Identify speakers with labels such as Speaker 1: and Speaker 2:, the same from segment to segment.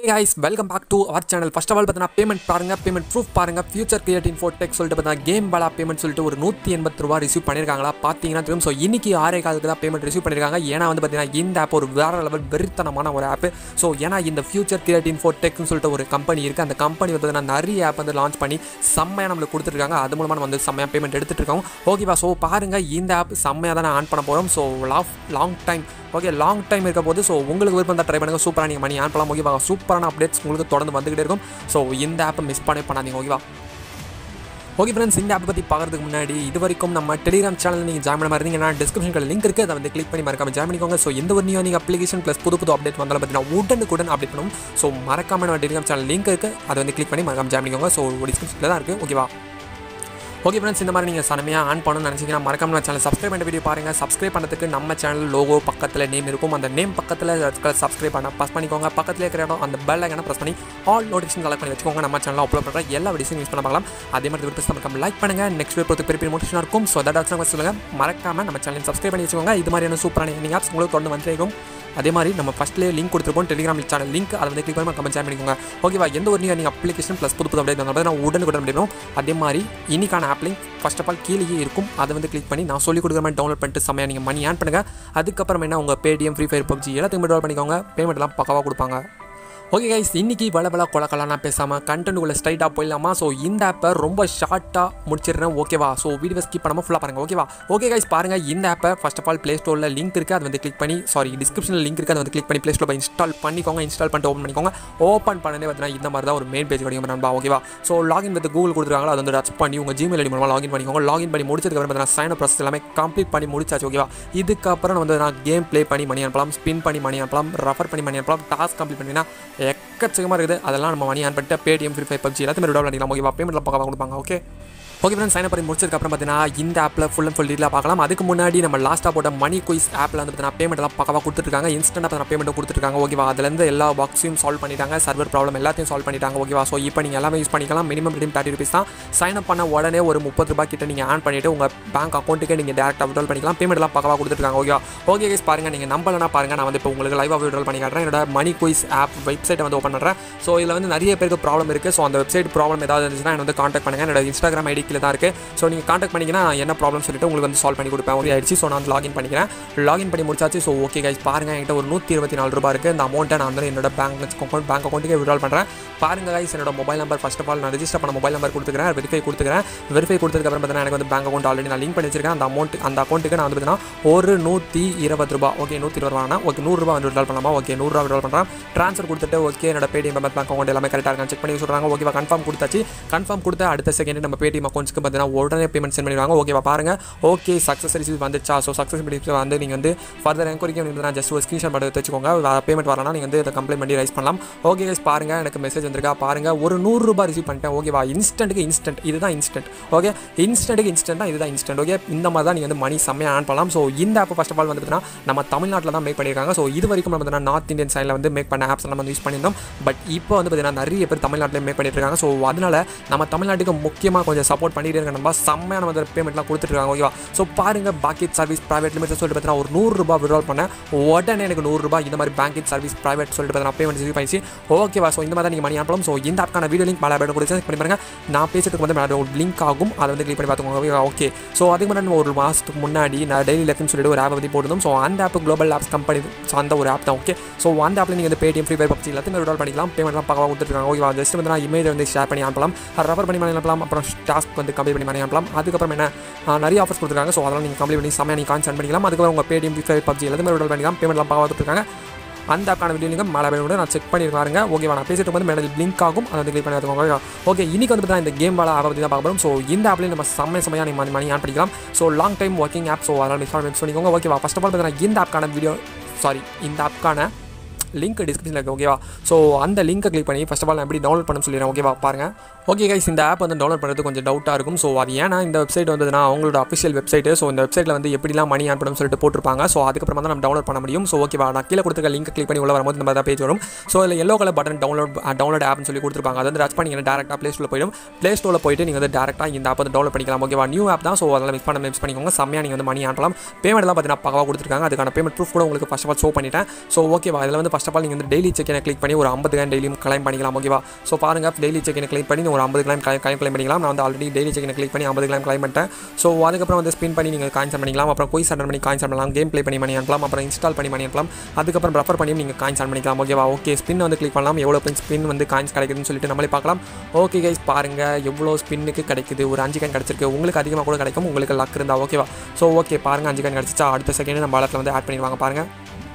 Speaker 1: guys welcome back to our channel first of all பார்த்தீங்கன்னா payment பாருங்க payment proof பாருங்க future creating for tech சொல்லிட்டு பார்த்தீங்கன்னா game Bala payment சொல்லிட்டு ஒரு நூற்றி எண்பது ரூபா ரிசீவ் பண்ணியிருக்காங்களா பார்த்தீங்கன்னா தெரியும் ஸோ இன்னைக்கு ஆறே காலத்துக்கு தான் பேமெண்ட் ரிசீவ் பண்ணியிருக்காங்க ஏன்னா வந்து பார்த்தீங்கன்னா இந்த ஆப் ஒரு வேற லெவல் வெறித்தனமான ஒரு ஆப் ஸோ ஏன்னா இந்த ஃபியூச்சர் கிரியேட்டின் ஃபோர் டெக்னு சொல்லிட்டு ஒரு கம்பெனி இருக்குது அந்த கம்பெனி வந்து பார்த்தீங்கன்னா நிறைய ஆப் வந்து லான்ச் பண்ணி செம்மையாக நம்மளுக்கு கொடுத்துருக்காங்க அது மூலமாக நம்ம வந்து செம்மையாக பேமெண்ட் எடுத்துட்டு இருக்கோம் ஓகேவா ஸோ பாருங்க இந்த ஆப் செம்மையாக தான் ஆன் பண்ண போகிறோம் ஸோ லாஃப் long time okay long time இருக்க போது ஸோ உங்களுக்கு விருப்பம் தான் ட்ரை பண்ணுங்கள் சூப்பராக நீங்கள் மணி ஆன் பண்ணலாம் ஓகேவா சூப்பரான அப்டேட்ஸ் உங்களுக்கு தொடர்ந்து வந்துகிட்டே இருக்கும் ஸோ இந்த ஆப்பை மிஸ் பண்ணவே பண்ணாதீங்க ஓகேவா ஓகே ஃப்ரெண்ட்ஸ் இந்த ஆப் பற்றி பார்க்கறதுக்கு முன்னாடி இது வரைக்கும் நம்ம டெலிகிராம் சேனல் நீங்கள் ஜாயின் பண்ண மாதிரி இருந்தீங்கன்னா டிஸ்கிரிப்ஷனில் லிங்க் இருக்குது அதை வந்து கிளிக் பண்ணி மறக்காம ஜாயின் பண்ணிக்கோங்க ஸோ எந்த ஒரு நியூ நீங்கள் அப்ளிகேஷன் ப்ளஸ் புது புது அப்டேட் வந்தாலும் பார்த்தீங்கன்னா உடனுக்குடன் அப்டேட் பண்ணும் ஸோ மறக்காம நம்ம டெலிகிராம் சேனல் லிங்க் இருக்குது அதை வந்து கிளிக் பண்ணி மறக்காம ஜாயின் பண்ணிக்கோங்க ஸோ டிஸ்கிரிப்ஷனில் தான் இருக்குது ஓகேவா ஓகே ஃப்ரெண்ட்ஸ் இந்த மாதிரி நீங்கள் சனமையாக ஆன் பண்ணணும்னு நினச்சிங்கன்னா மறக்காம நம்ம சேனல் சப்ஸ்கிரைப் பண்ண வீடியோ பாருங்கள் சப்ஸ்கிரைப் பண்ணுறதுக்கு நம்ம சேனல் லோகோ பக்கத்தில் நேம் இருக்கும் அந்த நேம் பக்கத்தில் சப்ஸ்கிரைப் பண்ண ப்ரெஸ் பண்ணிக்கோங்க பக்கத்தில் இருக்கிற இடம் அந்த பெல் ஐக்கனை ப்ரெஸ் பண்ணி ஆல் நோட்டிஃபிகேஷன் கலெக்ட் பண்ணி வச்சுக்கோங்க நம்ம சேனலில் அப்லோட் பண்ணுற எல்லா வீடியோஸும் யூஸ் பண்ண பார்க்கலாம் அதே மாதிரி வீடியோஸ் நம்ம லைக் பண்ணுங்கள் நெக்ஸ்ட் வீடியோ பொறுத்து பெரிய பெரிய மோட்டிவேஷனாக இருக்கும் ஸோ தட் ஆச்சு சொல்லுங்கள் மறக்காம நம்ம சேனல் சப்ஸ்கிரைப் பண்ணி வச்சுக்கோங்க இது மாதிரியான சூப்பரான நீங்கள் ஆப்ஸ் உங்களுக்கு தொடர்ந்து வந்துட்டே இருக்கும் அதே மாதிரி நம்ம ஃபஸ்ட்லேயே லிங்க் கொடுத்துருப்போம் டெலிகிராம் சேனல் லிங்க் அதை வந்து கிளிக் பண்ணி கமெண்ட் ஜாயின் பண்ணிக்கோங்க ஓகேவா எந்த ஒரு நீங்கள் நீங்கள் அப்ளிகேஷன் ப்ளஸ் புது புது அப்டேட் வந்தாலும் நான் உடனுக்குடன் முடியும் அதே மாதிரி இன்னைக்கான app link first of all கீழேயே இருக்கும் அதை வந்து கிளிக் பண்ணி நான் சொல்லி கொடுக்குற மாதிரி டவுன்லோட் பண்ணிட்டு செம்மையாக நீங்கள் மணி ஆன் பண்ணுங்கள் அதுக்கப்புறம் என்ன உங்கள் பேடிஎம் ஃப்ரீ ஃபயர் பப்ஜி எல்லாத்தையும் டவுன்லோட் பண்ணிக்கோங்க பேமெண்ட்லாம் பக்கவாக கொடுப்பாங்க ஓகே கைஸ் இன்னைக்கு வளவலா கொலக்கலாம் நான் பேசாமல் கண்டென்ட் உள்ள ஸ்ட்ரைட்டாக போயிடலாமா ஸோ இந்த ஆப்பை ரொம்ப ஷார்ட்டாக முடிச்சிடுறேன் ஓகேவா ஸோ வீடியோ ஸ்கிப் பண்ணாமல் ஃபுல்லாக பாருங்கள் ஓகேவா ஓகே கைஸ் பாருங்கள் இந்த ஆப்பை ஃபர்ஸ்ட் ஆஃப் ஆல் ப்ளே ஸ்டோரில் லிங்க் இருக்குது அது வந்து கிளிக் பண்ணி சாரி டிஸ்கிரிப்ஷனில் லிங்க் இருக்குது அதை வந்து கிளிக் பண்ணி ப்ளே ஸ்டோரில் இன்ஸ்டால் பண்ணிக்கோங்க இன்ஸ்டால் பண்ணிட்டு ஓப்பன் பண்ணிக்கோங்க ஓப்பன் பண்ணதே பார்த்தீங்கன்னா இந்த மாதிரி தான் ஒரு மெயின் பேஜ் கிடைக்கும் நண்பா ஓகேவா ஸோ லாகின் வித் கூகுள் கொடுத்துருக்காங்களோ அதை வந்து டச் பண்ணி உங்கள் ஜிமெயில் ஐடி மூலமாக லாகின் பண்ணிக்கோங்க லாகின் பண்ணி முடிச்சதுக்கப்புறம் பார்த்தீங்கன்னா சைன் ப்ராசஸ் எல்லாமே கம்ப்ளீட் பண்ணி முடிச்சாச்சு ஓகேவா இதுக்கப்புறம் வந்து நான் கேம் ப்ளே பண்ணி மணி அனுப்பலாம் ஸ்பின் பண்ணி மணி அனுப்பலாம் ரெஃபர் பண்ணி மணி அனுப்பலாம் டாஸ்க் கம்ப்ளீட் பண்ணினா எக்கச்சக்கமாக இருக்குது அதெல்லாம் நம்ம மணி ஆன் பண்ணிட்டு பேடிஎம் ஃப்ரீ ஃபயர் பப்ஜி எல்லாத்தையும் விட பண்ணிக்கலாம் ஓகேவா பேமெண்ட்டில் பக்கம் கொடுப்பாங்க ஓகே ஓகே ஃப்ரெண்ட்ஸ் சைன் பண்ணி முடிச்சதுக்கப்புறம் பார்த்தீங்கன்னா இந்த ஆப்பில் ஃபுல் அண்ட் ஃபுல் டீலாக பார்க்கலாம் அதுக்கு முன்னாடி நம்ம லாஸ்ட்டாக போட்ட மணி குயிஸ் ஆப்பில் வந்து பார்த்தீங்கன்னா பேமெண்ட் எல்லாம் பக்கவாக கொடுத்துருக்காங்க இன்ஸ்டன்ட்டாக பார்த்தீங்கன்னா பேமெண்ட் கொடுத்துருக்காங்க ஓகேவா அதுலேருந்து எல்லா பாக்ஸையும் சால்வ் பண்ணிட்டாங்க சர்வர் ப்ராப்ளம் எல்லாத்தையும் சால்வ் பண்ணிட்டாங்க ஓகேவா ஸோ இப்போ நீங்கள் எல்லாமே யூஸ் பண்ணிக்கலாம் மினிமம் ரெடிம் தேர்ட்டி ருபீஸ் தான் சைன் அப் பண்ண உடனே ஒரு முப்பது ரூபாய் கிட்ட நீங்கள் ஆன் பண்ணிவிட்டு உங்கள் பேங்க் அக்கௌண்ட்டுக்கே நீங்கள் டேரெக்டாக விட்ரால் பண்ணிக்கலாம் பேமெண்ட் எல்லாம் பக்கவாக கொடுத்துருக்காங்க ஓகேவா ஓகே கேஸ் பாருங்கள் நீங்கள் நம்பலனா பாருங்கள் நான் வந்து இப்போ உங்களுக்கு லைவாக விட்ரால் பண்ணி காட்டுறேன் என்னோட மணி குயிஸ் ஆப் வெப்சைட்டை வந்து ஓப்பன் பண்ணுறேன் ஸோ இதில் வந்து நிறைய பேருக்கு ப்ராப்ளம் இருக்குது ஸோ அந்த வெப்சைட் ப்ராப்ளம் ஏதாவது இருந்துச்சுன்னா என்ன வந்து காண்டாக்ட் பண்ணுங்கள் என்னோட இன்ஸ்டாகிராம் ஐடி கீழே தான் இருக்குது ஸோ நீங்கள் காண்டாக்ட் பண்ணிங்கன்னா என்ன ப்ராப்ளம் சொல்லிட்டு உங்களுக்கு வந்து சால்வ் பண்ணி கொடுப்பேன் ஓகே ஆயிடுச்சு ஸோ நான் வந்து லாகின் பண்ணிக்கிறேன் லாகின் பண்ணி முடிச்சாச்சு ஸோ ஓகே கைஸ் பாருங்கள் என்கிட்ட ஒரு நூற்றி இருபத்தி நாலு ரூபா இருக்குது இந்த அமௌண்ட்டை நான் வந்து என்னோட பேங்க் அக்கௌண்ட் பேங்க் அக்கௌண்ட்டுக்கே விட்ரால் பண்ணுறேன் பாருங்க கைஸ் என்னோட mobile number first of all நான் ரெஜிஸ்டர் பண்ண மொபைல் நம்பர் கொடுத்துக்கிறேன் வெரிஃபை கொடுத்துக்கிறேன் வெரிஃபை கொடுத்ததுக்கப்புறம் பார்த்தீங்கன்னா எனக்கு வந்து பேங்க் அக்கௌண்ட் ஆல்ரெடி நான் லிங்க் பண்ணி வச்சிருக்கேன் அந்த அமௌண்ட் அந்த அக்கௌண்ட்டுக்கு நான் வந்து பார்த்தீங்கன்னா ஒரு நூற்றி இருபது ரூபா ஓகே நூற்றி இருபது ரூபா ஓகே நூறுரூபா வந்து விட்ரால் பண்ணலாமா ஓகே நூறுரூவா விட்ரால் பண்ணுறேன் ட்ரான்ஸ்ஃபர் கொடுத்துட்டு ஓகே என்னோட பேடிஎம் பேங்க் அக்கௌண்ட் எல்லாமே கரெக்டாக இருக்கான்னு செக் பண்ணி சொல்கிறாங்க ஓகேவா கன்ஃபார்ம் கொடுத்தாச்சு கன்ஃபார்ம் கொடுத்த அடுத்த செகண்ட் நம்ம பேடிஎம் அக்கௌண்ட்ஸ்க்கு பார்த்தீங்கன்னா உடனே பேமெண்ட் சென்ட் பண்ணிடுவாங்க ஓகேவா பாருங்க ஓகே சக்ஸஸ் ரிசீவ் வந்துச்சா ஸோ சக்ஸஸ் ரிசீவ் வந்து நீங்கள் வந்து ஃபர்தர் என்கொயரிக்கு வந்து நான் ஜஸ்ட் ஒரு ஸ்க்ரீன்ஷாட் பண்ணி வச்சுக்கோங்க பேமெண்ட் வரலாம் நீங்கள் வந்து இதை கம்ப்ளைண்ட் பண்ணி ரைஸ் பண்ணலாம் ஓகே கைஸ் பாருங்க எனக்கு மெசேஜ் வந்திருக்கா பாருங்க ஒரு நூறுரூபா ரிசீவ் பண்ணிட்டேன் ஓகேவா இன்ஸ்டன்ட்டுக்கு இன்ஸ்டன்ட் இதுதான் இன்ஸ்டன்ட் ஓகே இன்ஸ்டன்ட்டுக்கு இன்ஸ்டன்ட் இதுதான் இன்ஸ்டன்ட் ஓகே இந்த மாதிரி தான் நீங்கள் வந்து மணி செம்மையாக ஆன் பண்ணலாம் ஸோ இந்த ஆப் ஃபஸ்ட் ஆஃப் ஆல் வந்து பார்த்தீங்கன்னா நம்ம தமிழ்நாட்டில் தான் மேக் பண்ணியிருக்காங்க ஸோ இது வரைக்கும் நம்ம பார்த்தீங்கன்னா நார்த் இந்தியன் சைடில் வந்து மேக் பண்ண ஆப்ஸ் நம்ம வந்து யூஸ் பண்ணியிருந்தோம் பட் இப்போ வந்து பார்த்தீங்கன்னா நிறைய பேர் தமிழ்நாட்டில் மேக் பண்ணிட்டு இருக்காங்க ஸோ அதனால நம்ம தமிழ்நாட்டுக்கு முக்கியமாக கொஞ்சம் சப்போர்ட் பண்ணிட்டு இருக்க நம்ம செம்மையான வந்து பேமெண்ட்லாம் கொடுத்துருக்காங்க ஓகேவா ஸோ பாருங்க பாக்கெட் சர்வீஸ் ப்ரைவேட் லிமிட் சொல்லிட்டு பார்த்தீங்கன்னா ஒரு நூறுரூபா விட்ரால் பண்ணேன் உடனே எனக்கு நூறுரூபா இந்த மாதிரி பேங்கிங் சர்வீஸ் ப்ரைவேட் சொல்லிட்டு பார்த்தீங்கன்னா பேமெண்ட் ரிசீவ் பண்ணிச்சு ஓகேவா ஸோ இந்த மாதிரி தான் நீங்கள் மணி அனுப்பலாம் ஸோ இந்த ஆப்க்கான வீடியோ லிங்க் மேலே பேட் கொடுத்து பண்ணி பாருங்க நான் பேசுறதுக்கு வந்து மேலே ஒரு லிங்க் ஆகும் அதை வந்து கிளிக் பண்ணி பார்த்துக்கோங்க ஓகே ஸோ அதுக்கு முன்னாடி ஒரு மாதத்துக்கு முன்னாடி நான் டெய்லி லெஃப்ட்னு சொல்லிட்டு ஒரு ஆப் பற்றி போட்டிருந்தோம் ஸோ அந்த app global apps company so அந்த ஒரு ஆப் தான் ஓகே ஸோ அந்த ஆப்பில் நீங்கள் வந்து பேடிஎம் ஃப்ரீ ஃபயர் பப்ஜி எல்லாத்தையும் விட்ரால் பண்ணிக்கலாம் பேமெண்ட்லாம் பக்கவாக கொடுத்துருக்காங்க ஓகேவா ஜஸ்ட் வந்து நான் இமேஜ் வந்து ஷேர் பண்ணி அனுப்பலாம் ரெஃபர் பண்ணி மணி அனுப்பலாம் அப்புறம் டாஸ்க் வந்து கம்ப்ளீட் பண்ணி மணி அனுப்பலாம் அதுக்கப்புறம் என்ன ஆ, நிறைய ஆஃபர்ஸ் கொடுத்துருக்காங்க ஸோ அதெல்லாம் நீங்கள் கம்ப்ளீட் பண்ணி செம்மையாக நீங்கள் கான்சென்ட் பண்ணிக்கலாம் அதுக்கப்புறம் உங்கள் பேடிஎம் ஃப்ரீ ஃபயர் பப்ஜி எல்லாத்தையும் விட்ரால் பண்ணிக்கலாம் பேமெண்ட்லாம் பக்கவாக கொடுத்துருக்காங்க அந்த ஆப்க்கான வீடியோ லிங்க் மேலே வேணும் நான் செக் பண்ணி பாருங்க ஓகேவா நான் பேசிட்டு வந்து மேலே லிங்க் ஆகும் அதை வந்து கிளிக் பண்ணி பார்த்துக்கோங்க ஓகே இன்னைக்கு வந்து பார்த்தா இந்த கேம் வாழ ஆப் பற்றி தான் பார்க்க போகிறோம் ஸோ இந்த ஆப்லேயும் நம்ம செம்ம செம்மையாக நீங்கள் மணி மணி ஆன் பண்ணிக்கலாம் so long time working app so அதெல்லாம் மிஸ் பண்ணி பண்ணிக்கோங்க ஓகேவா ஃபஸ்ட் ஆஃப் ஆல் பார்த்தீங்கன்னா இந்த ஆப்க்கான வீடியோ சாரி இந்த ஆப்க்கான லிங்க் டிஸ்கிரிப்ஷனில் இருக்குது ஓகேவா ஸோ அந்த லிங்க்கை கிளிக் பண்ணி ஃபஸ்ட் ஆஃப் ஆல் நான் எப்படி டவுன்லோட் பண்ண சொல்லிடுறேன் ஓகேவா பாருங்க ஓகே கைஸ் இந்த ஆப் வந்து டவுன்லோட் பண்ணுறது கொஞ்சம் டவுட்டாக இருக்கும் ஸோ அது ஏன்னா இந்த வெப்சைட் வந்ததுன்னா அவங்களோட அஃபிஷியல் வெப்சைட்டு ஸோ இந்த வெப்சைட்டில் வந்து எப்படிலாம் மணி ஆன் பண்ணணும் சொல்லிட்டு போட்டிருப்பாங்க ஸோ அதுக்கப்புறமா தான் நம்ம டவுன்லோட் பண்ண முடியும் ஸோ ஓகேவா நான் கீழே கொடுத்துருக்க லிங்க் கிளிக் பண்ணி உள்ள வரும்போது இந்த மாதிரி தான் பேஜ் வரும் ஸோ இதில் yellow colour button download download ஆப்னு சொல்லி கொடுத்துருப்பாங்க அதை வந்து ரச் பண்ணி டேரெக்டாக ப்ளே ஸ்டோரில் போயிடும் ப்ளே ஸ்டோரில் போயிட்டு நீங்கள் வந்து டேரெக்டாக இந்த ஆப் வந்து டவுன்லோட் பண்ணிக்கலாம் ஓகேவா நியூ ஆப் தான் ஸோ அதெல்லாம் மிஸ் பண்ண மிஸ் பண்ணிக்கோங்க செம்மையாக நீங்கள் வந்து மணி ஆனலாம் பேமெண்ட்லாம் பார்த்தீங்கன்னா பக்கவாக கொடுத்துருக்காங்க அதுக்கான பேமெண்ட் ப்ரூஃப் கூட உங்களுக்கு ஃபஸ்ட் ஆஃப் ஆல் ஷோ பண்ணிட்டேன் ஸோ ஓகேவா இதில் வந்து ஃபஸ்ட் ஃபஸ்ட் ஆஃப் ஆல் நீங்கள் வந்து டெய்லி செக்கினை கிளிக் பண்ணி ஒரு ஐம்பது கிளைம் டெய்லியும் கிளைம் பண்ணிக்கலாம் ஓகேவா ஸோ பாருங்கள் டெய்லி செக்கினை கிளிக் பண்ணி ஒரு ஐம்பது கிளைம் கிளைம் கிளைம் பண்ணிக்கலாம் நான் வந்து ஆல்ரெடி டெய்லி செக்கினை கிளிக் பண்ணி ஐம்பது கிளைம் கிளைம் பண்ணிட்டேன் ஸோ அதுக்கப்புறம் வந்து ஸ்பின் பண்ணி நீங்கள் காயின்ஸ் பண்ணிக்கலாம் அப்புறம் கோயிஸ் அட்டன் பண்ணி காயின்ஸ் பண்ணலாம் கேம் ப்ளே பண்ணி மணி அனுப்பலாம் அப்புறம் இன்ஸ்டால் பண்ணி மணி அனுப்பலாம் அதுக்கப்புறம் ரெஃபர் பண்ணி நீங்கள் காயின்ஸ் ஆன் பண்ணிக்கலாம் ஓகேவா ஓகே ஸ்பின் வந்து கிளிக் பண்ணலாம் எவ்வளோ ஸ்பின் வந்து காயின்ஸ் கிடைக்குதுன்னு சொல்லிட்டு நம்மளே பார்க்கலாம் ஓகே கைஸ் பாருங்கள் எவ்வளோ ஸ்பின்னுக்கு கிடைக்குது ஒரு அஞ்சு காயின் கிடச்சிருக்கு உங்களுக்கு அதிகமாக கூட கிடைக்கும் உங்களுக்கு லக் இருந்தால் ஓகேவா ஸோ ஓகே பாருங்கள் அஞ்சு காயின் கிடச்சிச்சா அடுத்த செகண்ட் நம்ம வாலெட்டில் வந்து ஆட் பண்ணிடுவாங்க பாருங்கள்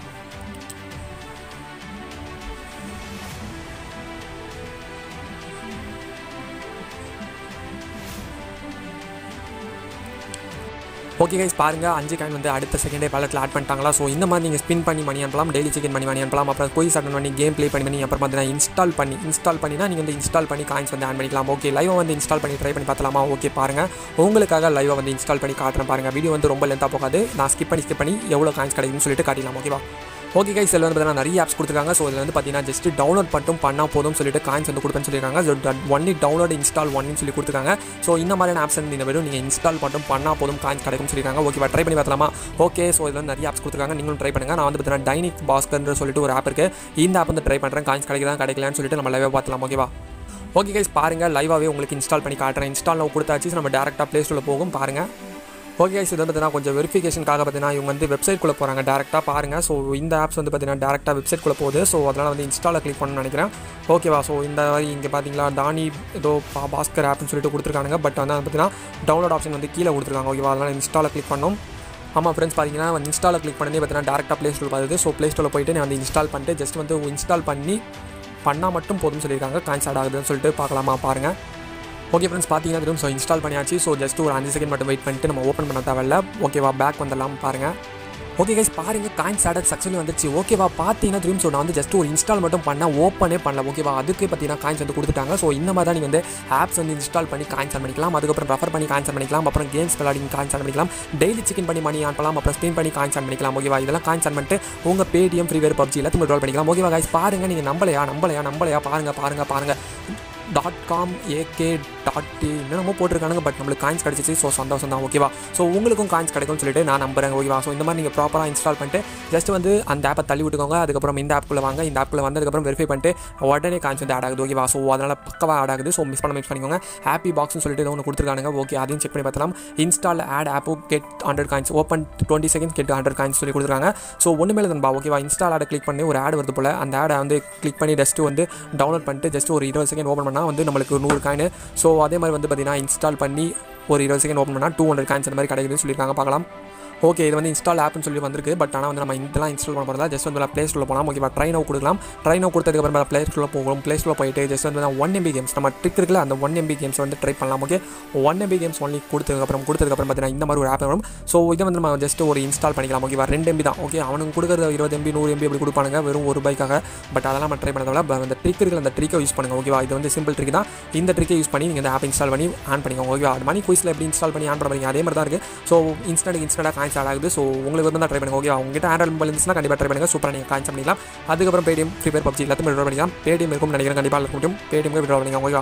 Speaker 1: ஓகே கைஸ் பாருங்கள் அஞ்சு காயின் வந்து அடுத்த செகண்டே பேலட்டில் ஆட் பண்ணிட்டாங்களா ஸோ இந்த மாதிரி நீங்கள் ஸ்பின் பண்ணி மணி அனுப்பலாம் டெய்லி செகண்ட் பண்ணி மணி அனுப்பலாம் அப்புறம் போய் அட்டன் பண்ணி கேம் ப்ளே பண்ணி பண்ணி அப்புறம் பார்த்தீங்கன்னா இன்ஸ்டால் பண்ணி இன்ஸ்டால் பண்ணினா நீங்கள் வந்து இன்ஸ்டால் பண்ணி காயின்ஸ் வந்து ஆட் பண்ணிக்கலாம் ஓகே லைவாக வந்து இன்ஸ்டால் பண்ணி ட்ரை பண்ணி பார்த்தலாமா ஓகே பாருங்கள் உங்களுக்காக லைவாக வந்து இன்ஸ்டால் பண்ணி காட்டுறேன் பாருங்கள் வீடியோ வந்து ரொம்ப லென்த்தாக போகாது நான் ஸ்கிப் பண்ணி ஸ்கிப் பண்ணி எவ்வளோ காயின்ஸ் கிடைக்கும்னு சொல்லிட்டு காட்டிடலாம் ஓகேவா ஓகே கைஸ் இதில் வந்து பார்த்தீங்கன்னா நிறைய ஆப்ஸ் கொடுத்துருக்காங்க ஸோ இதில் வந்து பார்த்தீங்கன்னா ஜஸ்ட் டவுன்லோட் மட்டும் பண்ணால் போதும் சொல்லிட்டு காயின்ஸ் வந்து கொடுப்பேன்னு சொல்லியிருக்காங்க ஒன்லி டவுன்லோட் இன்ஸ்டால் ஒன்னு சொல்லி கொடுத்துருக்காங்க ஸோ இந்த மாதிரியான ஆப்ஸ் வந்து இந்த வெறும் நீங்கள் இன்ஸ்டால் மட்டும் பண்ணால் போதும் காயின்ஸ் கிடைக்கும் சொல்லியிருக்காங்க ஓகேவா ட்ரை பண்ணி பார்த்தலாமா ஓகே ஸோ இதில் வந்து நிறைய ஆப்ஸ் கொடுத்துருக்காங்க நீங்களும் ட்ரை பண்ணுங்கள் நான் வந்து பார்த்தீங்கன்னா டைனிக் பாஸ்கர்ன்ற சொல்லிட்டு ஒரு ஆப் இருக்குது இந்த ஆப் வந்து ட்ரை பண்ணுறேன் காயின்ஸ் கிடைக்குதா கிடைக்கலான்னு சொல்லிட்டு நம்ம லைவாக பார்த்தலாம் ஓகேவா ஓகே கைஸ் பாருங்கள் லைவாகவே உங்களுக்கு இன்ஸ்டால் பண்ணி காட்டுறேன் இன்ஸ்டால் கொடுத்தாச்சு நம்ம டேரெக்டாக ப்ளே ஸ்டோரில் போகும் பாருங்கள் ஓகே கைஸ் இது பார்த்தீங்கன்னா கொஞ்சம் வெரிஃபிகேஷனுக்காக பார்த்தீங்கன்னா இவங்க வந்து வெப்சைட்குள்ளே போகிறாங்க டேரெக்டாக பாருங்கள் ஸோ இந்த ஆப்ஸ் வந்து பார்த்தீங்கன்னா டேரெக்டாக வெப்சைட்குள்ளே போகுது ஸோ அதனால் வந்து இன்ஸ்டாலில் கிளிக் பண்ணணும்னு நினைக்கிறேன் ஓகேவா ஸோ இந்த மாதிரி இங்கே பார்த்தீங்களா தானி ஏதோ பா பாஸ்கர் ஆப்னு சொல்லிட்டு கொடுத்துருக்காங்க பட் வந்து பார்த்தீங்கன்னா டவுன்லோட் ஆப்ஷன் வந்து கீழே கொடுத்துருக்காங்க ஓகேவா அதனால் இன்ஸ்டாலில் கிளிக் பண்ணணும் ஆமாம் ஃப்ரெண்ட்ஸ் பார்த்தீங்கன்னா வந்து இன்ஸ்டாலில் கிளிக் பண்ணி பார்த்தீங்கன்னா டேரெக்டாக ப்ளே ஸ்டோர் பார்த்துது ஸோ ப்ளே ஸ்டோரில் போயிட்டு நான் வந்து இன்ஸ்டால் பண்ணிட்டு ஜஸ்ட் வந்து இன்ஸ்டால் பண்ணி பண்ணால் மட்டும் போதும்னு சொல்லியிருக்காங்க காயின்ஸ் ஆட் ஆகுதுன்னு சொல்லிட்டு பார்க்கலாமா பாருங்கள் ஓகே ஃப்ரெண்ட்ஸ் பார்த்தீங்கன்னா தெரியும் ஸோ இன்ஸ்டால் பண்ணியாச்சு ஸோ ஜஸ்ட் ஒரு அஞ்சு செகண்ட் மட்டும் வெயிட் பண்ணிட்டு நம்ம ஓப்பன் பண்ண தேவையில்ல ஓகேவா பேக் வந்துடலாம் பாருங்கள் ஓகே கைஸ் பாருங்க காயின்ஸ் ஆடட் சக்ஸஸ்ஃபுல்லி வந்துருச்சு ஓகேவா பார்த்தீங்கன்னா தெரியும் ஸோ நான் வந்து ஜஸ்ட் ஒரு இன்ஸ்டால் மட்டும் பண்ண ஓப்பனே பண்ணல ஓகேவா அதுக்கு பார்த்தீங்கன்னா காயின்ஸ் வந்து கொடுத்துட்டாங்க ஸோ இந்த மாதிரி தான் நீங்கள் வந்து ஆப்ஸ் வந்து இன்ஸ்டால் பண்ணி காயின்ஸ் பண்ணிக்கலாம் அதுக்கப்புறம் ரெஃபர் பண்ணி காயின்ஸ் பண்ணிக்கலாம் அப்புறம் கேம்ஸ் விளையாடி காயின்ஸ் பண்ணிக்கலாம் டெய்லி சிக்கன் பண்ணி மணி அனுப்பலாம் அப்புறம் ஸ்பின் பண்ணி காயின்ஸ் பண்ணிக்கலாம் ஓகேவா இதெல்லாம் காயின்ஸ் பண்ணிட்டு உங்கள் பேடிஎம் ஃப்ரீ வேர் பப்ஜி எல்லாத்தையும் ட்ரால் பண்ணிக்கலாம் ஓகேவா கைஸ் பாருங்க நீங்கள் நம்பலையா நம்பலையா நம்பலையா பாருங்க பாருங்க பாருங்க dot com AK dot T என்னென்னமோ போட்டிருக்கானுங்க பட் நம்மளுக்கு காயின்ஸ் கிடச்சிச்சு ஸோ சந்தோஷம் தான் ஓகேவா ஸோ உங்களுக்கும் காயின்ஸ் கிடைக்கும்னு சொல்லிட்டு நான் நம்புறேன் ஓகேவா ஸோ இந்த மாதிரி நீங்கள் ப்ராப்பராக இன்ஸ்டால் பண்ணிட்டு ஜஸ்ட் வந்து அந்த ஆப்பை தள்ளி விட்டுக்கோங்க அதுக்கப்புறம் இந்த ஆப்புக்குள்ள வாங்க இந்த ஆப்புக்குள்ள வந்ததுக்கப்புறம் வெரிஃபை பண்ணிட்டு உடனே காயின்ஸ் வந்து ஆட் ஆகுது ஓகேவா ஸோ அதனால் பக்கவாக ஆட் ஆகுது ஸோ மிஸ் பண்ண மிஸ் பண்ணிக்கோங்க ஹாப்பி பாக்ஸ்னு சொல்லிட்டு ஏதோ ஒன்று கொடுத்துருக்காங்க ஓகே அதையும் செக் பண்ணி பார்த்தலாம் install add app get hundred coins open twenty seconds get hundred coins சொல்லி கொடுத்துருக்காங்க ஸோ ஒன்றுமே இல்லைன்பா ஓகேவா இன்ஸ்டால் ஆடை கிளிக் பண்ணி ஒரு ஆட் வருது போல் அந்த ஆடை வந்து கிளிக் பண்ணி ஜஸ்ட் வந்து டவுன்லோட் பண்ணிட்டு ஜஸ்ட் ஒரு இருபது செகண்ட் ஓப்பன் பண்ணால் வந்து நம்மளுக்கு நூறு காயின் ஸோ அதே மாதிரி வந்து பார்த்தீங்கன்னா இன்ஸ்டால் பண்ணி ஒரு இருபது செகண்ட் ஓப்பன் பண்ணால் டூ ஹண்ட்ரட் காயின்ஸ் அந்த மாதிரி கிடைக்குதுன்னு சொல்லியிருக்காங்க பார்க்கலாம் ஓகே இது வந்து இன்ஸ்டால் ஆப்னு சொல்லி வந்திருக்கு பட் ஆனால் வந்து நம்ம இதெல்லாம் இன்ஸ்டால் பண்ண போகிறதா ஜஸ்ட் வந்து ப்ளே ஸ்டோரில் போகலாம் ஓகேவா ட்ரைனோ கொடுக்கலாம் ட்ரைனோ கொடுத்ததுக்கப்புறம் ப்ளே ஸ்டோரில் போகணும் ப்ளே ஸ்டோரில் போயிட்டு ஜஸ்ட் வந்து ஒன் எம்பி கேம்ஸ் நம்ம ட்ரிக் இருக்குல்ல அந்த ஒன் எம்பி கேம்ஸ் வந்து ட்ரை பண்ணலாம் okay one MB games only கொடுத்ததுக்கப்புறம் கொடுத்ததுக்கப்புறம் பார்த்தீங்கன்னா இந்த மாதிரி ஒரு ஆப் வரும் ஸோ இதை வந்து நம்ம ஜஸ்ட் ஒரு இன்ஸ்டால் பண்ணிக்கலாம் ஓகேவா ரெண்டு எம்பி தான் ஓகே அவனுக்கு கொடுக்குறது இருபது எம்பி நூறு எம்பி அப்படி கொடுப்பானுங்க வெறும் ஒரு பைக்காக பட் அதெல்லாம் நம்ம ட்ரை பண்ணதால அந்த ட்ரிக் இருக்குல்ல அந்த ட்ரிக்கை யூஸ் பண்ணுங்க ஓகேவா இது வந்து சிம்பிள் ட்ரிக் தான் இந்த ட்ரிக்கை யூஸ் பண்ணி நீங்கள் இந்த ஆப் இன்ஸ்டால் பண்ணி ஆன் பண்ணிக்கோங்க ஓகேவா அது மணி குயிஸில் எப்படி இன்ஸ்டால் பண்ணி ஆன் பண்ணுறீங்க அதே மாதிரி தான் இருக்குது ஸோ இன்ஸ்டன்ட் இன்ஸ்டன்ட்டாக காயின்ஸ் ஆட் ஆகுது ஸோ உங்களுக்கு வந்து ட்ரை பண்ணுங்க ஓகே உங்ககிட்ட ஆண்ட்ராய்ட் மொபைல் இருந்துச்சுன்னா கண்டிப்பாக ட்ரை பண்ணுங்க சூப்பராக நீங்கள் காயின்ஸ் பண்ணிக்கலாம் அதுக்கப்புறம் பேடிஎம் ஃப்ரீ ஃபயர் பப்ஜி எல்லாத்தையும் விட்ரா பண்ணிக்கலாம் பேடிஎம் இருக்கும் நினைக்கிறேன் கண்டிப்பாக இருக்க முடியும் பேடிஎம் விட்ரா பண்ணிக்கலாம் ஓகேவா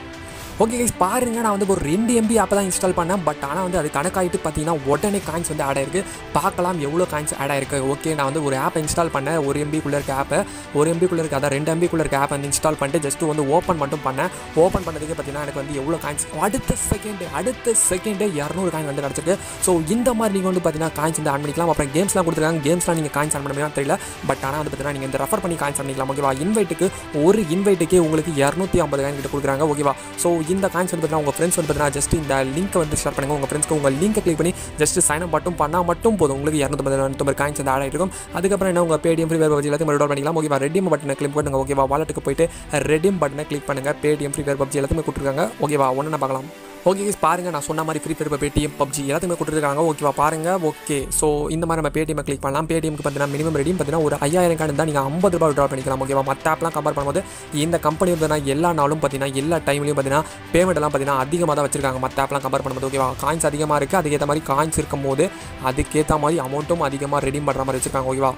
Speaker 1: ஓகே கைஸ் பாருங்க நான் வந்து ஒரு ரெண்டு எம்பி ஆப்பை தான் இன்ஸ்டால் பண்ணேன் பட் ஆனால் வந்து அது கணக்காயிட்டு பார்த்தீங்கன்னா உடனே காயின்ஸ் வந்து ஆட் ஆயிருக்கு பார்க்கலாம் எவ்வளோ காயின்ஸ் ஆட் ஆயிருக்கு ஓகே நான் வந்து ஒரு ஆப் இன்ஸ்டால் பண்ணேன் ஒரு எம்பிக்குள்ளே இருக்க ஆப்பை ஒரு எம்பிக்குள்ளே இருக்க அதான் ரெண்டு எம்பிக்குள்ளே இருக்க ஆப் வந்து இன்ஸ்டால் பண்ணிட்டு ஜஸ்ட் வந்து ஓப்பன் மட்டும் பண்ணேன் ஓப்பன் பண்ணதுக்கு பார்த்தீங்கன்னா எனக்கு வந்து எவ்வளோ காயின்ஸ் அடுத்த செகண்டு அடுத்த செகண்டு இரநூறு காயின் வந்து கிடச்சிருக்கு ஸோ இந்த மாதிரி நீங்கள் வந்து பார்த்தீங்கன்னா காயின்ஸ் வந்து ஆன் பண்ணிக்கலாம் அப்புறம் கேம்ஸ்லாம் கொடுத்துருக்காங்க கேம்ஸ்லாம் நீங்கள் காயின்ஸ் ஆன் பண்ண முடியாது தெரியல பட் ஆனால் வந்து பார்த்தீங்கன்னா நீங்கள் இந்த ரெஃபர் பண்ணி காயின்ஸ் பண்ணிக்கலாம் ஓகேவா இன்வைட்டுக்கு ஒரு இன்வைட்டுக்கே உங்களுக்கு இரநூத்தி ஐம்பது காயின் கிட்ட கொடுக்குறாங்க ஓகேவா ஸோ இந்த காயின்ஸ் வந்து பார்த்தீங்கன்னா உங்கள் ஃப்ரெண்ட்ஸ் வந்து பார்த்தீங்கன்னா ஜஸ்ட் இந்த லிங்க்கை வந்து ஷேர் பண்ணுங்கள் உங்கள் ஃப்ரெண்ட்ஸ்க்கு உங்கள் லிங்கை கிளிக் பண்ணி ஜஸ்ட் சைன் அப் மட்டும் பண்ணால் மட்டும் போதும் உங்களுக்கு இரநூத்தம்பது இரநூத்தம்பது காயின்ஸ் வந்து ஆட் ஆகிருக்கும் அதுக்கப்புறம் என்ன உங்கள் பேடிஎம் ஃப்ரீ ஃபயர் பப்ஜி எல்லாத்தையும் மறுபடியும் பண்ணிக்கலாம் ஓகேவா ரெடிம் பட்டனை கிளிக் பண்ணுங்க ஓகேவா வாலெட்டுக்கு போயிட்டு ரெடிம் பட்டனை கிளிக் பண்ணுங்கள் பேடிஎம் ஃப்ரீ ஃபயர் பப்ஜி எல்லாத்தையுமே கொடுத்துருக்காங்க ஓகேவா ஒன்று பார்க்கலாம் ஓகே guys, பாருங்க நான் சொன்ன மாதிரி ஃப்ரீ ஃபயர் பேடிஎம் பப்ஜி எல்லாத்தையுமே கொடுத்துருக்காங்க ஓகேவா பாருங்க ஓகே ஸோ இந்த மாதிரி நம்ம பேடிஎம் கிளிக் பண்ணலாம் பேடிஎம்க்கு பார்த்தீங்கன்னா மினிமம் ரெடியும் பார்த்தீங்கன்னா ஒரு ஐயாயிரம் கார்டு தான் நீங்கள் ஐம்பது ரூபாய் ட்ரா பண்ணிக்கலாம் ஓகேவா மற்ற ஆப்லாம் கம்பேர் பண்ணும்போது இந்த கம்பெனி பார்த்தீங்கன்னா எல்லா நாளும் பார்த்தீங்கன்னா எல்லா டைம்லையும் பார்த்தீங்கன்னா பேமெண்ட் எல்லாம் பார்த்தீங்கன்னா அதிகமாக தான் வச்சிருக்காங்க மற்ற ஆப்லாம் கம்பேர் பண்ணும்போது ஓகேவா காயின்ஸ் அதிகமாக இருக்குது அதுக்கேற்ற மாதிரி காயின்ஸ் இருக்கும் போது அதுக்கேற்ற மாதிரி அமௌண்ட்டும் அதிகமாக ரெடி பண்ணுற மாதிரி வச்சிருக்காங்க ஓகேவா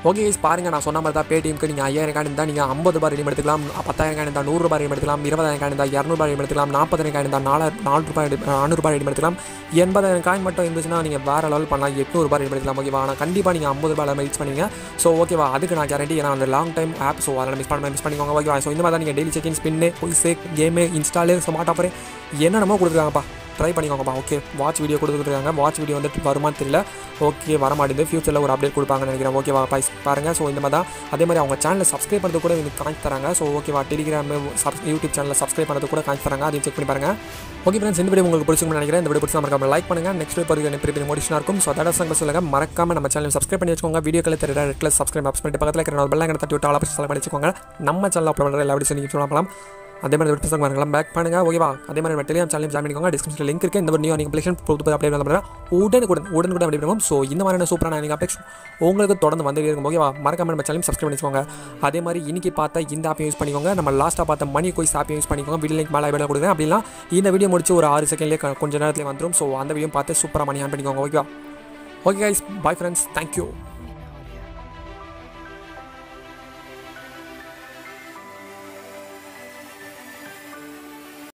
Speaker 1: ஓகே கைஸ் பாருங்க நான் சொன்ன மாதிரி தான் பேடிஎம்க்கு நீங்கள் ஐயாயிரம் காயின் இருந்தால் நீங்கள் ஐம்பது ரூபாய் ரெடி எடுத்துக்கலாம் பத்தாயிரம் காயின் இருந்தால் நூறுரூபா ரெடி எடுத்துக்கலாம் இருபதாயிரம் காயின் இருந்தால் இரநூறுபா ரெடி எடுத்துக்கலாம் நாற்பதாயிரம் காயின் இருந்தால் நாலாயிரம் நாலு ரூபாய் ரெடி நானூறுபா ரெடி எடுத்துக்கலாம் எண்பதாயிரம் காயின் மட்டும் இருந்துச்சுன்னா நீங்கள் வேறு லெவல் பண்ணலாம் எட்நூறுபா ரெடி எடுத்துக்கலாம் ஓகேவா ஆனால் கண்டிப்பாக நீங்கள் ஐம்பது ரூபாய் ரீச் பண்ணுவீங்க ஸோ ஓகேவா அதுக்கு நான் கேரண்டி ஏன்னா அந்த லாங் டைம் ஆப் ஸோ அதனால் மிஸ் பண்ண மிஸ் பண்ணிக்கோங்க ஓகேவா ஸோ இந்த மாதிரி தான் நீங்கள் டெய்லி செக்கிங் ஸ்பின்னு புல்ஸு கேமு இன்ஸ்டாலு ஸ்மார்ட் ஆஃபர் என்னென்னமோ கொடுத்துருக்காங்கப்பா ட்ரை பண்ணிக்கோங்கப்பா ஓகே வாட்ச் வீடியோ கொடுத்துருக்காங்க வாட்ச் வீடியோ வந்துட்டு வருமான்னு தெரியல ஓகே வர மாட்டேங்குது ஃபியூச்சரில் ஒரு அப்டேட் கொடுப்பாங்கன்னு நினைக்கிறேன் ஓகேவா பைஸ் பாருங்கள் ஸோ இந்த மாதிரி தான் அதே மாதிரி அவங்க சேனலை சப்ஸ்கிரைப் பண்ணுறது கூட எனக்கு காமிச்சு தராங்க ஸோ ஓகேவா டெலிகிராம் சப் யூடியூப் சேனலில் சப்ஸ்கிரைப் பண்ணுறது கூட காமிச்சு தராங்க அதையும் செக் பண்ணி பாருங்கள் ஓகே ஃப்ரெண்ட்ஸ் இந்த வீடியோ உங்களுக்கு பிடிச்சிருக்கும்னு நினைக்கிறேன் இந்த வீடியோ பிடிச்சா மறக்காம லைக் பண்ணுங்கள் நெக்ஸ்ட் வீடியோ எனக்கு பெரிய பெரிய மோட்டிஷனாக இருக்கும் ஸோ அதோட சங்க சொல்லுங்கள் மறக்காம நம்ம சேனல் சப்ஸ்கிரைப் பண்ணி வச்சுக்கோங்க வீடியோக்களை தெரியல ரெட் கலர் சப்ஸ்கிரைப் அப்ஸ் பண்ணிட்டு பக்கத்தில் இருக்கிற ஒரு பெல்லை தட்டி விட்டு ஆல் ஆப்ஷன் செலக்ட் பண்ணி வச்சுக்கோங்க நம்ம சேனல் அப்லோட் பண்ணுற எல்லா வீடியோஸ் நீங்கள் சொல்லலாம் அதே மாதிரி விட்டு பசங்க வரலாம் பேக் பண்ணுங்க ஓகேவா அதே மாதிரி நம்ம டெலிகிராம் சேனல் ஜாயின் பண்ணிக்கோங்க டிஸ்கிரிப்ஷன் லிங்க் இருக்குது இந்த ஒரு நியூ அப்ளிகேஷன் புது அப்டேட் பண்ணுறேன் உடனே கூட உடனே கூட அப்டேட் பண்ணுவோம் ஸோ இந்த மாதிரியான சூப்பரான நீங்கள் அப்டேட் உங்களுக்கு தொடர்ந்து வந்து இருக்கும் ஓகேவா மறக்காம நம்ம சேனல் சப்ஸ்கிரைப் பண்ணிக்கோங்க அதே மாதிரி இன்னைக்கு பார்த்தா இந்த ஆப்பையும் யூஸ் பண்ணிக்கோங்க நம்ம லாஸ்ட்டாக பார்த்த மணி கோய்ஸ் ஆப்பையும் யூஸ் பண்ணிக்கோங்க வீடியோ லிங்க் மேலே வீடியோ கொடுக்குறேன் அப்படின்னா இந்த வீடியோ முடிச்சு ஒரு ஆறு செகண்ட்லேயே கொஞ்சம் நேரத்தில் வந்துடும் ஸோ அந்த வீடியோ பார்த்து சூப்பராக மணி ஆன் பண்ணிக்கோங்க ஓகேவா okay guys bye friends thank you